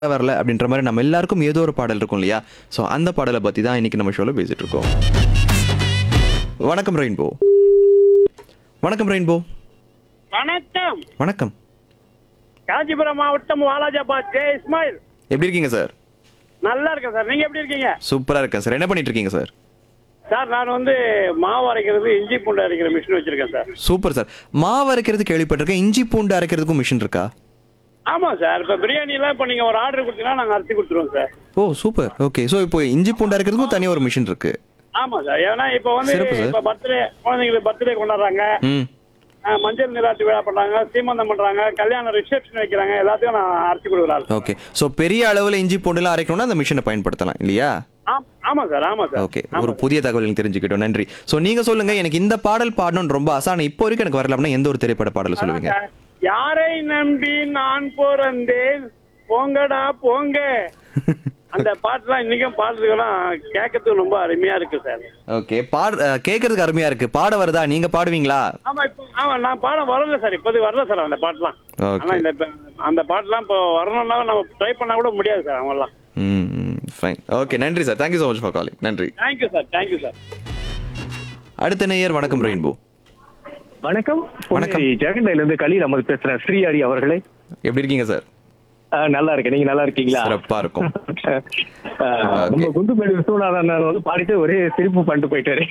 வரல அப்படின்ற மாதிரி நம்ம எல்லாருக்கும் ஏதோ ஒரு பாடல் இருக்கும் இல்லையா ஸோ அந்த பாடலை பற்றி தான் இன்னைக்கு நம்ம ஷோவில் பேசிட்டு இருக்கோம் வணக்கம் ரெயின்போ வணக்கம் ரெயின்போ வணக்கம் வணக்கம் காஞ்சிபுரம் மாவட்டம் வாலாஜாபாத் ஜே இஸ்மாயில் எப்படி இருக்கீங்க சார் நல்லா இருக்கேன் சார் நீங்க எப்படி இருக்கீங்க சூப்பராக இருக்கேன் சார் என்ன பண்ணிட்டு இருக்கீங்க சார் சார் நான் வந்து மாவு அரைக்கிறது இஞ்சி பூண்டு அரைக்கிற மிஷின் வச்சிருக்கேன் சார் சூப்பர் சார் மாவு அரைக்கிறது கேள்விப்பட்டிருக்கேன் இஞ்சி பூண்டு அரைக்கிறதுக்கும் மிஷின் இருக்கா ஆமா சார் இப்ப பிரியாணி எல்லாம் இப்ப நீங்க ஒரு ஆர்டர் கொடுத்தீங்கன்னா நாங்க அரைச்சி கொடுத்துருவோம் sir oh super okay so இப்போ இஞ்சி பூண்டு அரைக்கிறதுக்கும் தனியாக ஒரு மிஷின் இருக்கு ஆமா சார் ஏன்னா இப்ப வந்து சிறப்பு சார். இப்ப பர்த்டே குழந்தைங்களுக்கு பர்த்டே கொண்டாடுறாங்க ம் அஹ், மஞ்சள் நீராட்டு விழா பண்றாங்க சீமந்தம் பண்றாங்க கல்யாண ரிசப்ஷன் வைக்கிறாங்க எல்லாத்தையும் நான் அரைச்சி கொடுக்குறாரு ஓகே ஸோ பெரிய அளவில் இஞ்சி பூண்டுலாம் அரைக்கணும்னா அந்த மிஷினை பயன்படுத்தலாம் இல்லையா ஆமா சார் ஆமா சார் ஓகே ஒரு புதிய தகவல் தெரிஞ்சுக்கிட்டோம் நன்றி ஸோ நீங்க சொல்லுங்க எனக்கு இந்த பாடல் பாடணும்னு ரொம்ப ஆசை ஆனா இப்போ வரைக்கும் எனக்கு வரல அப்படின்னா எந்த ஒரு திரைப்பட பாடலை சொல்லுவீங்க யாரை நம்பி நான் பிறந்தேன் போங்கடா போங்க அந்த பாட்டுலாம் இன்னைக்கும் பாடுறதுக்கெல்லாம் கேட்கறதுக்கு ரொம்ப அருமையா இருக்கு சார் ஓகே பாட அஹ், கேட்கறதுக்கு அருமையா இருக்கு பாட வருதா நீங்க பாடுவீங்களா ஆமா இப்போ ஆமா நான் பாட வரல சார் இப்போதைக்கு வரல சார் அந்த பாட்டுலாம் Okay. ஆனா இந்த இப்ப- அந்த பாட்டுலாம் இப்போ வரணும்னா நம்ம ட்ரை பண்ணா கூட முடியாது சார் அவங்கெல்லாம் ம் ஃபைன் ஓகே நன்றி sir thank you so much for calling நன்றி தேங்க்யூ சார் தேங்க்யூ சார் அடுத்த நேயர் வணக்கம் ரெயின்போ வணக்கம் வணக்கம். ஜெகண்டையில இருந்து கலி நமது பேசுறேன் ஸ்ரீஹரி அவர்களே எப்படி இருக்கீங்க சார் ஆ, நல்லா இருக்கேன் நீங்க நல்லா இருக்கீங்களா சிறப்பா இருக்கும் ஆ, நம்ம குண்டுமேடு விஸ்வநாதன் வந்து பாடிட்டு ஒரே சிரிப்பு பண்ணிட்டு போயிட்டாரு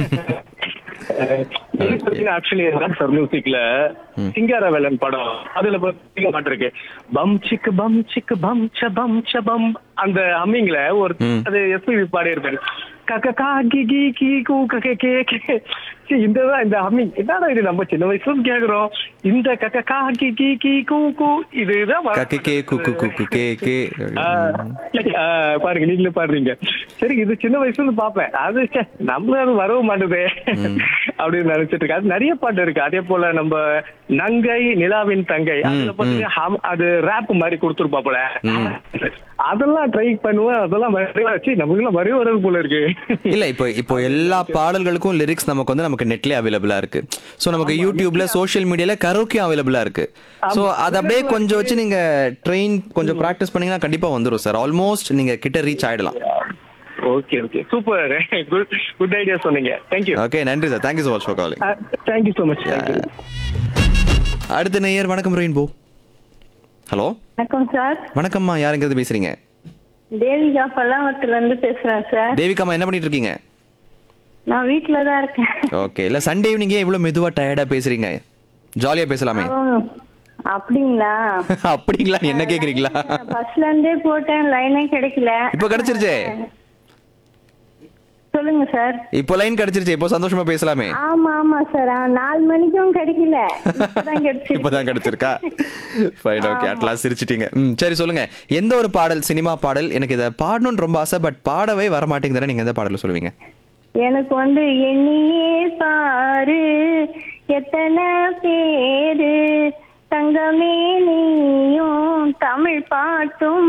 ஆக்சுவலி சார் மியூசிக்ல சிங்கார வேலன் படம் அதுல பாத்தீங்க பாட்டு இருக்கு பம் சிக்கு பம் சிக்கு பம் ச பம் ச பம் அந்த ஹம்மிங்ல ஒரு ம். அது எஸ்பிபி பாடி இருப்பாரு கக்க கா கி கி கி கூ கக்க கே கே சீ, இந்த தான் இந்த ஹம்மிங் என்னடா இது நம்ம சின்ன வயசுல இருந்து கேக்குறோம் இந்த கக்க கா கி கி கி கூ கூ இதுதான் வ- கே கே குக்கு குக்கு கே கே ஆ, ஆ, பாருங்க நீங்களே பாடுறீங்க சரி இது சின்ன வயசுல இருந்து பாப்பேன் அது ச்சே, நம்ம அது வரவும் மாட்டுதே அப்படின்னு நினைச்சிட்டு இருக்கேன் அது நிறைய பாட்டு இருக்கு அதே போல நம்ம நங்கை நிலாவின் தங்கை அதுல பாத்தீங்கன்னா ஹம்- அது ரேப் மாதிரி கொடுத்துருப்பாப்புல அதெல்லாம் ட்ரை பண்ணுவேன் அதெல்லாம் வரவே வச்சு நமக்கு எல்லாம் வரவே வரது போல இருக்கு இல்ல இப்போ இப்போ எல்லா பாடல்களுக்கும் லிரிக்ஸ் நமக்கு வந்து நமக்கு நெட்லயே அவைலபிளா இருக்கு சோ நமக்கு யூடியூப்ல சோஷியல் மீடியால கரோக்கே அவைலபிளா இருக்கு சோ அது அப்படியே கொஞ்சம் வச்சு நீங்க ட்ரெயின் கொஞ்சம் பிராக்டிஸ் பண்ணீங்கன்னா கண்டிப்பா வந்துரும் சார் ஆல்மோஸ்ட் நீங்க கிட்ட ரீச் ஆயிடலாம் okay okay super good good idea சொன்னீங்க தேங்க்யூ ஓகே நன்றி sir thank you so much for calling thank you so much thank you அடுத்த நேயர் வணக்கம் ரெயின்போ ஹலோ வணக்கம் சார் வணக்கம்மா யாருங்கிறது பேசுறீங்க தேவிகா பல்லாவரத்துல இருந்து பேசுறேன் சார் தேவிகாமா என்ன பண்ணிட்டு இருக்கீங்க நான் வீட்ல தான் இருக்கேன் ஓகே இல்ல சண்டே ஈவினிங் ஏன் இவ்வளவு மெதுவா டயர்டா பேசுறீங்க ஜாலியா பேசலாமே ஓ, அப்படிங்களா அப்படிங்களா என்ன கேக்குறீங்களா பஸ்ல இருந்தே போட்டேன் லைனே கிடைக்கல இப்போ கிடைச்சிருச்சே சொல்லுங்க சார் இப்போ லைன் கிடைச்சிருச்சு இப்போ சந்தோஷமா பேசலாமே ஆமா ஆமா சார் ஆ, நாலு மணிக்கும் கிடைக்கல இப்பதான் கிடைச்சிருக்கு இப்பதான் கிடைச்சிருக்கா ஃபைன் ஓகே அட்லாஸ் சிரிச்சிட்டீங்க ம் சரி சொல்லுங்க எந்த ஒரு பாடல் சினிமா பாடல் எனக்கு இதை பாடணும்னு ரொம்ப ஆசை பட் பாடவே வர மாட்டேங்குதுன்னா நீங்க எந்த பாடல சொல்லுவீங்க எனக்கு வந்து எண்ணியே பாரு எத்தனை பேரு தங்கமே நீயும் தமிழ் பாட்டும்